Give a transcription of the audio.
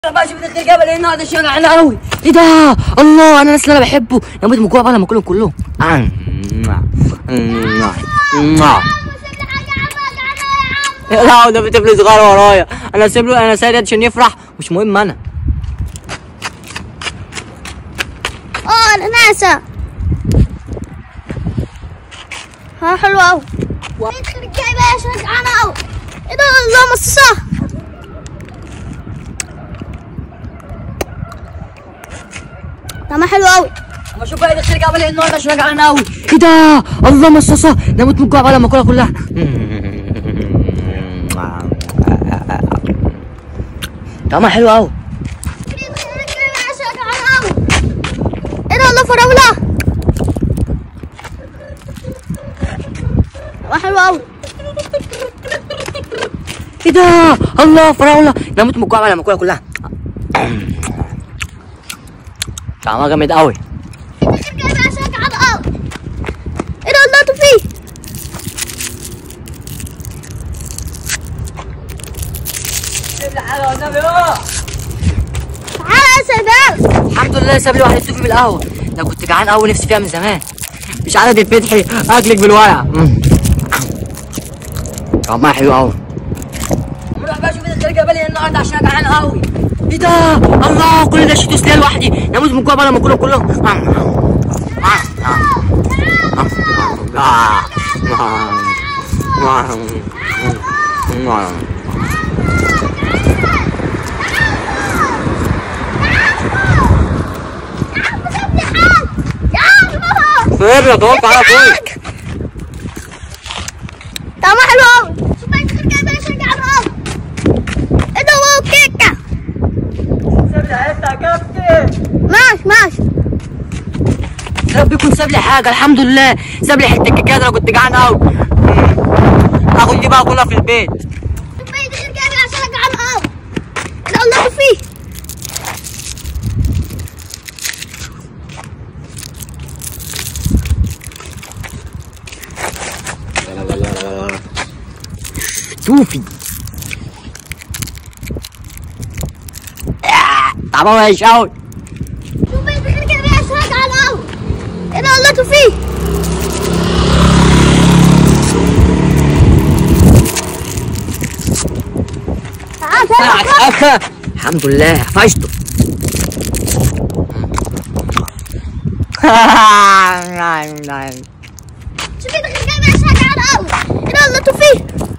بقى شوف الخير جبل ايه النهارده شجعنا قوي ايه ده الله انا ناس اللي انا بحبه نموت من الجوع بقى لما اكلهم كلهم لا ده في طفل صغير ورايا انا سيب له انا سايب عشان يفرح مش مهم انا اه الاناسة ها حلو اوي يدخل الجاي بقى عشان جعانة اوي ايه ده الله مصاصة طعمها حلو اوي اما شوف بقى الخير جبل ايه النهارده شجعنا قوي ايه ده الله مصاصه نموت من الجوع بقى لما اكلها كلها طعمها حلو قوي يدخل الجاي بقى عشان جعانة اوي ايه ده الله فراولة طعمها حلو اوي ايه ده الله فراوله نموت من الجوع بقى لما اكلها كلها طعمها جامد قوي يدخل الجاي بقى عشان جعانة اوي ايه ده الله توفيه تعالى يا سيدان الحمد لله ساب لي واحد صوفي بالقهوه انا كنت جعان قوي نفسي فيها من زمان مش عارف تتفتحي اكلك بالورق طعمها حلو قوي نروح بقى شوف الخير جبل ايه النهارده عشان انا جعان قوي ايه ده الله كل ده شيتوس ليا لوحدي نموت من الجوع بقى لما اكلهم كلهم فين يا توقع على فين طعمها حلو قوي شوف بقى الخير جاي بقى عشان جعانة قوي ايه ده واو كيكة ماشي ماشي يا رب يكون ساب لي حاجه الحمد لله ساب لي حته كيكه انا كنت جعان قوي اخد دي بقى كلها في البيت شوف بقى الخير جاي بقى عشان جعانة قوي ده الله فيه شوفي طعمها وحش قوي شوف بقى الخير جاي بقى عشان جعانة قوي ايه ده الله فيه تعال تعال الحمد لله حفظته شوف بقى الخير جاي بقى عشان جعانة قوي ايه ده الله فيه